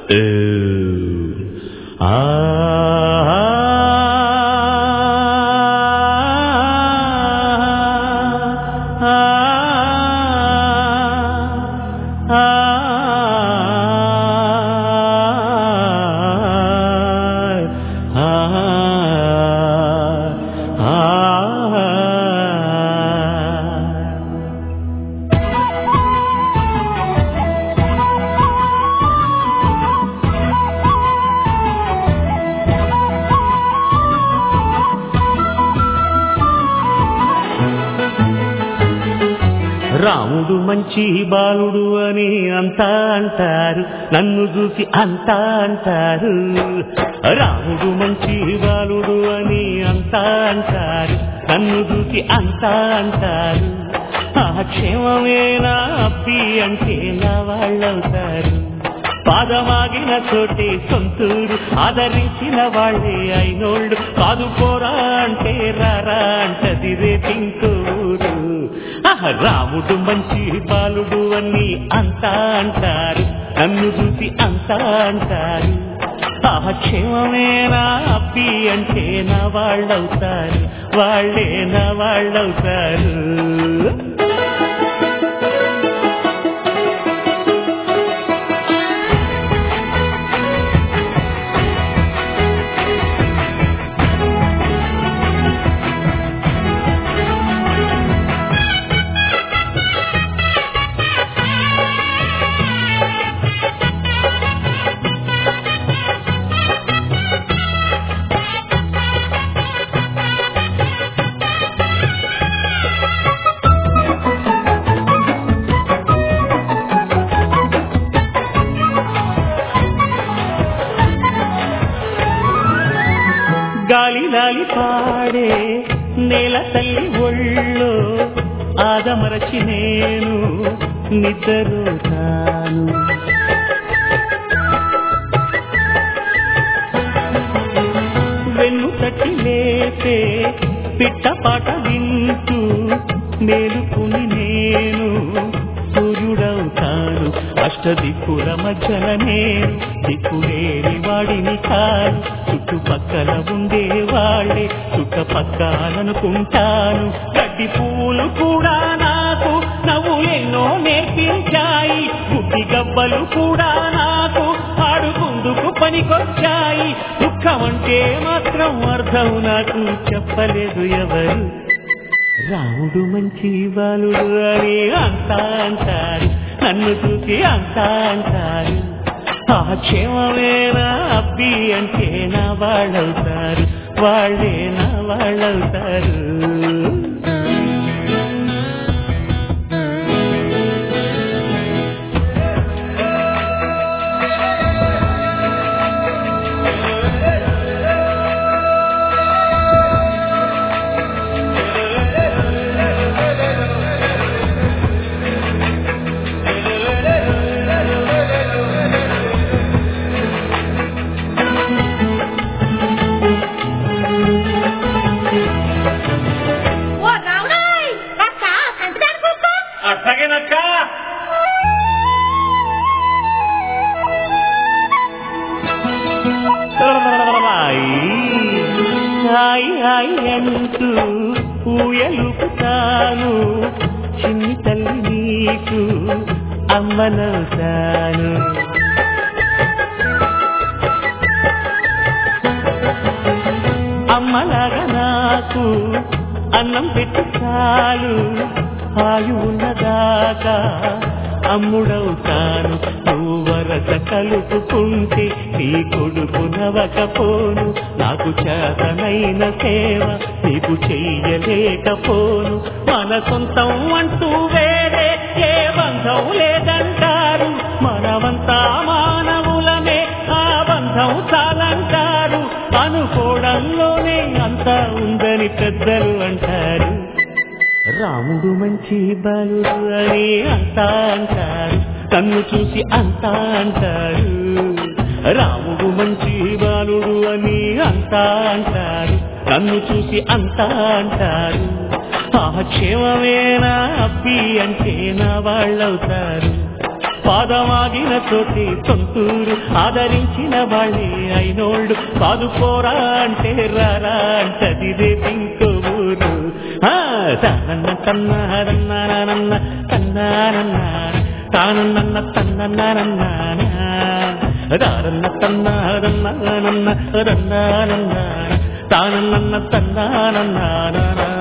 రాముడు మంచి బాలుడు అని అంతా అంటారు నన్ను చూసి అంతా అంటారు రాముడు మంచి బాలుడు అని అంతా అంటారు నన్ను చూసి అంతా అంటారు ఆ క్షేమమేనా అప్పి అంటే నా వాళ్ళవుతారు పాదమాగిన చోటే సొంతూరు ఆదరించిన వాళ్ళే అయినోళ్ళు కాదు పోరా అంటే రారా అంటది రేపింకూరు ఆహ, రాముడు మంచి బాలుడు అని అంతా అంటారు నన్ను చూసి అంతా అంటారు ఆహ క్షేమమేనా అప్పి అంటే నా వాళ్ళవుతారు వాళ్ళే నా వాళ్ళవుతారు గాలి లాలి పాడే నేల తల్లి ఒళ్ళో ఆదమరచి నేను నిద్రతాను వెన్ను తట్టి లేపే పిట్ట పాట వింటూ మేలుకుని నేను సూర్యుడవుతాను అష్టదిక్కుల మధ్యన నేను దిక్కులేని వాడిని కాను చుట్టుపక్కల ఉండే వాళ్ళే చుట్టపక్కలనుకుంటాను గడ్డి పూలు కూడా నాకు నవ్వులెన్నో నేర్పించాయి గుడ్డి గబ్బలు కూడా నాకు ఆడుకుందుకు పనికొచ్చాయి దుఃఖం అంటే మాత్రం అర్థం నాకు చెప్పలేదు ఎవరు రాముడు మంచి బాలుడు అని అంతా అంటారు నన్ను చూసి అంతా అంటారు ఆ క్షేమమేనా అబ్బి అంటే నా వాళ్ళవుతారు వాళ్ళే నా వాళ్ళవుతారు ఓ రావుడాయ్ అక్క సంతకానికి కూర్చో అట్లాగేనక్క హాయ్ హాయ్ అంటూ ఊయలుపుతాను చిన్ని తల్లి నీకు అమ్మనవుతాను అమ్మలాగా నాకు అన్నం పెట్టి చాలు ఆయు ఉన్నదాకా అమ్ముడవుతాను నువ్వు వరస కలుపుకుంటే నీ కొడుకు నవకపోను నాకు చేతనైన సేవ నీకు చెయ్యలేకపోను మన సొంతం అంటూ వేరే ఏ బంధం లేదంటారు మనమంతా మానవులమే ఆ బంధం చాలంటారు అనుకోవడంలోనే అంతా ఉందని పెద్దలు అంటారు రాముడు మంచి బాలుడు అని అంతా అంటారు కన్ను చూసి అంతా అంటారు రాముడు మంచి బాలుడు అని అంతా అంటారు కన్ను చూసి అంతా అంటారు ఆ క్షేమమేనా అప్పి అంటే నా వాళ్ళవుతారు పాదమాగిన చోటి సొంతూరు ఆదరించిన వాళ్ళే అయినోళ్ళు కాదుకోరా అంటే రారా అంటది రేపింకో ఊరు ఆ, తానన్న తన్నారన్నారన్న తన్నారన్న తానన్న తన్నన్నారన్న దారన్న తన్నారన్న రన్నారన్న తానన్న తన్నారన్న